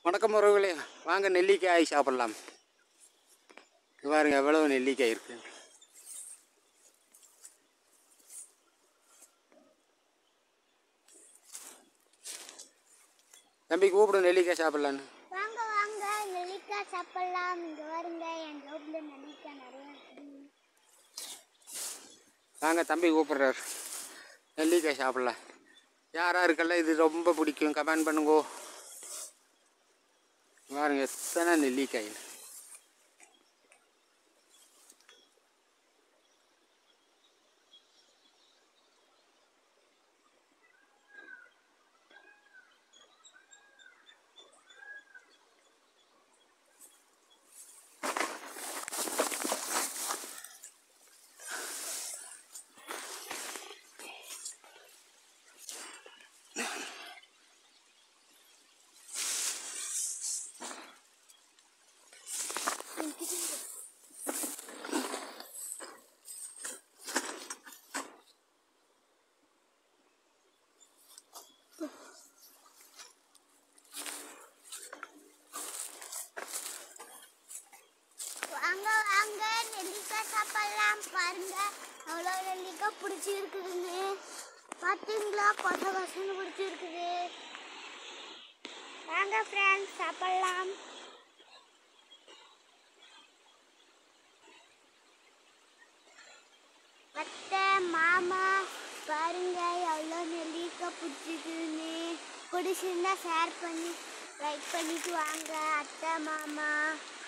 வணக்கம் உறவுகளே வாங்க நெல்லிக்காய் சாப்பிட்லாம் இங்க பாருங்க எவ்வளவு நெல்லிக்காய் இருக்கு தம்பி கூப்பிடு நெல்லிக்காய் சாப்பிட்லான்னு வாங்க வாங்க நெல்லிக்காய் சாப்பிடலாம் இங்க வருங்க என் ரோட்ல நெல்லிக்காய் நிறைய இருக்குது வாங்க தம்பி கூப்பிட்றாரு நெல்லிக்காய் சாப்பிட்லாம் யார் யாருக்கெல்லாம் இது ரொம்ப பிடிக்கும் கமெண்ட் பண்ணுங்கோ பாருங்க எத்தனை நெல்லிக்காய் வாங்க வாங்க நெல்லிக்காய் சாப்பிடலாம் பாருங்க அவ்வளோ நெல்லிக்காய் பிடிச்சி இருக்குதுங்க பார்த்தீங்களா கொச கொசன்னு பிடிச்சி இருக்குது வாங்க ஃப்ரெண்ட்ஸ் சாப்பிடலாம் அத்தை மாமா பாருங்க எவ்வளோ நெல்லிக்காய் பிடிச்சிக்குதுன்னு பிடிச்சிருந்தா ஷேர் பண்ணி லைக் பண்ணிட்டு வாங்க அத்தை மாமா